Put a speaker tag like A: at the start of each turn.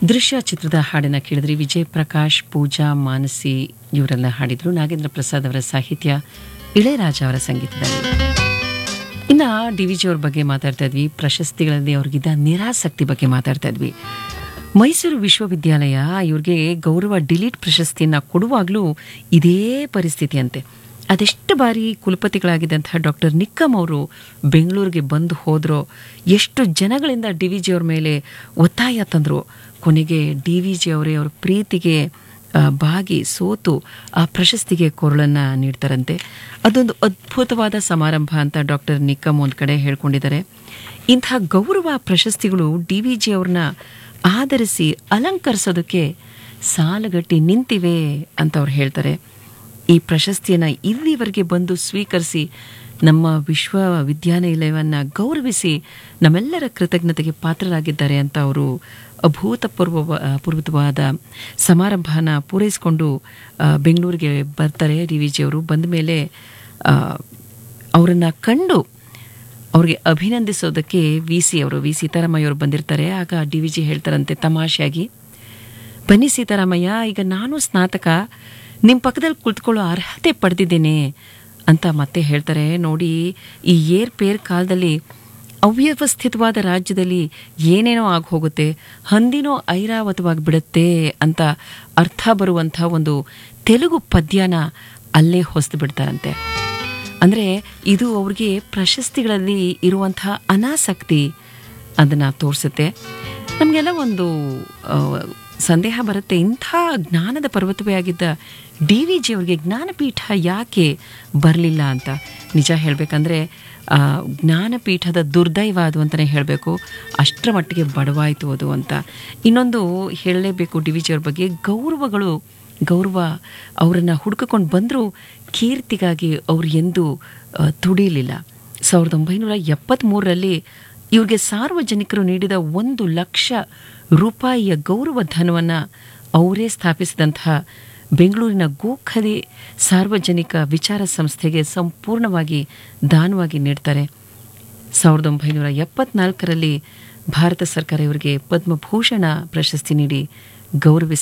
A: ದೃಶ್ಯ ಚಿತ್ರದ ಹಾಡನ್ನ ಕೇಳಿದ್ರಿ ವಿಜಯ್ ಪ್ರಕಾಶ್ ಪೂಜಾ ಮಾನಸಿ ಇವರೆಲ್ಲ ಹಾಡಿದ್ರು ನಾಗೇಂದ್ರ ಪ್ರಸಾದ್ ಅವರ ಸಾಹಿತ್ಯ ಇಳೆಯರಾಜ ಅವರ ಸಂಗೀತದಲ್ಲಿ ಇನ್ನ ಡಿ ವಿ ಜಿ ಅವ್ರ ಬಗ್ಗೆ ಮಾತಾಡ್ತಾ ಇದ್ವಿ ಪ್ರಶಸ್ತಿಗಳಲ್ಲಿ ಅವ್ರಿಗಿದ್ದ ನಿರಾಸಕ್ತಿ ಬಗ್ಗೆ ಮಾತಾಡ್ತಾ ಇದ್ವಿ ಮೈಸೂರು ವಿಶ್ವವಿದ್ಯಾಲಯ ಇವ್ರಿಗೆ ಗೌರವ ಡಿಲೀಟ್ ಪ್ರಶಸ್ತಿಯನ್ನ ಕೊಡುವಾಗಲೂ ಇದೇ ಪರಿಸ್ಥಿತಿ ಅಂತೆ ಅದೆಷ್ಟು ಬಾರಿ ಕುಲಪತಿಗಳಾಗಿದ್ದಂತಹ ಡಾಕ್ಟರ್ ನಿಕ್ಕಮ್ ಅವರು ಬೆಂಗಳೂರಿಗೆ ಬಂದು ಹೋದ್ರೋ ಎಷ್ಟು ಜನಗಳಿಂದ ಡಿ ವಿ ಜಿ ಅವ್ರ ಮೇಲೆ ಒತ್ತಾಯ ತಂದರು ಕೊನೆಗೆ ಡಿ ವಿ ಜಿ ಅವರೇ ಅವ್ರ ಪ್ರೀತಿಗೆ ಆ, ಬಾಗಿ ಸೋತು ಆ ಪ್ರಶಸ್ತಿಗೆ ಕೊರಳನ್ನು ನೀಡ್ತಾರಂತೆ ಅದೊಂದು ಅದ್ಭುತವಾದ ಸಮಾರಂಭ ಅಂತ ಡಾಕ್ಟರ್ ನಿಕ್ಕಮ್ ಒಂದು ಕಡೆ ಹೇಳ್ಕೊಂಡಿದ್ದಾರೆ ಇಂಥ ಗೌರವ ಪ್ರಶಸ್ತಿಗಳು ಡಿ ವಿ ಜಿ ಅವ್ರನ್ನ ಆಧರಿಸಿ ಅಲಂಕರಿಸೋದಕ್ಕೆ ಸಾಲಗಟ್ಟಿ ನಿಂತಿವೆ ಅಂತ ಅವ್ರು ಹೇಳ್ತಾರೆ ಈ ಪ್ರಶಸ್ತಿಯನ್ನು ಇಲ್ಲಿವರೆಗೆ ಬಂದು ಸ್ವೀಕರಿಸಿ ನಮ್ಮ ವಿಶ್ವವಿದ್ಯಾನಿಲಯವನ್ನು ಗೌರವಿಸಿ ನಮ್ಮೆಲ್ಲರ ಕೃತಜ್ಞತೆಗೆ ಪಾತ್ರರಾಗಿದ್ದಾರೆ ಅಂತ ಅವರು ಅಭೂತಪೂರ್ವ ಪೂರ್ವವಾದ ಸಮಾರಂಭನ ಪೂರೈಸಿಕೊಂಡು ಆ, ಬೆಂಗಳೂರಿಗೆ ಬರ್ತಾರೆ ಡಿ ವಿ ಜಿ ಅವರು ಬಂದ ಮೇಲೆ ಅವರನ್ನು ಕಂಡು ಅವ್ರಿಗೆ ಅಭಿನಂದಿಸೋದಕ್ಕೆ ವಿ ಸಿ ಅವರು ವಿ ಸೀತಾರಾಮಯ್ಯ ಅವರು ಬಂದಿರ್ತಾರೆ ಆಗ ಡಿ ವಿ ಜಿ ಹೇಳ್ತಾರಂತೆ ತಮಾಷೆಯಾಗಿ ಬನ್ನಿ ಸೀತಾರಾಮಯ್ಯ ಈಗ ನಾನು ಸ್ನಾತಕ ನಿಮ್ಮ ಪಕ್ಕದಲ್ಲಿ ಕುಳಿತುಕೊಳ್ಳೋ ಅರ್ಹತೆ ಪಡೆದಿದ್ದೇನೆ ಅಂತ ಮತ್ತೆ ಹೇಳ್ತಾರೆ ನೋಡಿ ಈ ಏರ್ ಪೇರ್ ಕಾಲದಲ್ಲಿ ಅವ್ಯವಸ್ಥಿತವಾದ ರಾಜ್ಯದಲ್ಲಿ ಏನೇನೋ ಆಗಿ ಹೋಗುತ್ತೆ ಹಂದಿನೋ ಐರಾವತವಾಗಿ ಬಿಡುತ್ತೆ ಅಂತ ಅರ್ಥ ಬರುವಂಥ ಒಂದು ತೆಲುಗು ಪದ್ಯನ ಅಲ್ಲೇ ಹೊಸ್ದು ಬಿಡ್ತಾರಂತೆ ಅಂದರೆ ಇದು ಅವ್ರಿಗೆ ಪ್ರಶಸ್ತಿಗಳಲ್ಲಿ ಇರುವಂತಹ ಅನಾಸಕ್ತಿ ಅದನ್ನು ತೋರಿಸುತ್ತೆ ನಮಗೆಲ್ಲ ಒಂದು ಆ, ಸಂದೇಹ ಬರುತ್ತೆ ಇಂಥ ಜ್ಞಾನದ ಪರ್ವತವೇ ಆಗಿದ್ದ ಡಿ ವಿ ಜಿ ಅವ್ರಿಗೆ ಜ್ಞಾನಪೀಠ ಯಾಕೆ ಬರಲಿಲ್ಲ ಅಂತ ನಿಜ ಹೇಳಬೇಕಂದ್ರೆ ಜ್ಞಾನಪೀಠದ ದುರ್ದೈವ ಅದು ಅಂತಲೇ ಹೇಳಬೇಕು ಅಷ್ಟರ ಮಟ್ಟಿಗೆ ಬಡವಾಯಿತು ಅದು ಅಂತ ಇನ್ನೊಂದು ಹೇಳಲೇಬೇಕು ಡಿ ವಿ ಜಿ ಅವ್ರ ಬಗ್ಗೆ ಗೌರವಗಳು ಗೌರವ ಅವರನ್ನು ಹುಡುಕಿಕೊಂಡು ಬಂದರೂ ಕೀರ್ತಿಗಾಗಿ ಅವ್ರು ಎಂದೂ ಆ, ತುಡಿಲಿಲ್ಲ ಸಾವಿರದ ಒಂಬೈನೂರ ಎಪ್ಪತ್ತ್ಮೂರರಲ್ಲಿ ಇವ್ರಿಗೆ ಸಾರ್ವಜನಿಕರು ನೀಡಿದ ಒಂದು ಲಕ್ಷ ರೂಪಾಯಿಯ ಗೌರವ ಧನವನ್ನು ಅವರೇ ಸ್ಥಾಪಿಸಿದಂತಹ ಬೆಂಗಳೂರಿನ ಗೋಖಲಿ ಸಾರ್ವಜನಿಕ ವಿಚಾರ ಸಂಸ್ಥೆಗೆ ಸಂಪೂರ್ಣವಾಗಿ ದಾನವಾಗಿ ನೀಡ್ತಾರೆ ಸಾವಿರದ ಒಂಬೈನೂರ ಎಪ್ಪತ್ನಾಲ್ಕರಲ್ಲಿ ಭಾರತ ಸರ್ಕಾರ ಇವರಿಗೆ ಪದ್ಮಭೂಷಣ ಪ್ರಶಸ್ತಿ ನೀಡಿ ಗೌರವಿಸ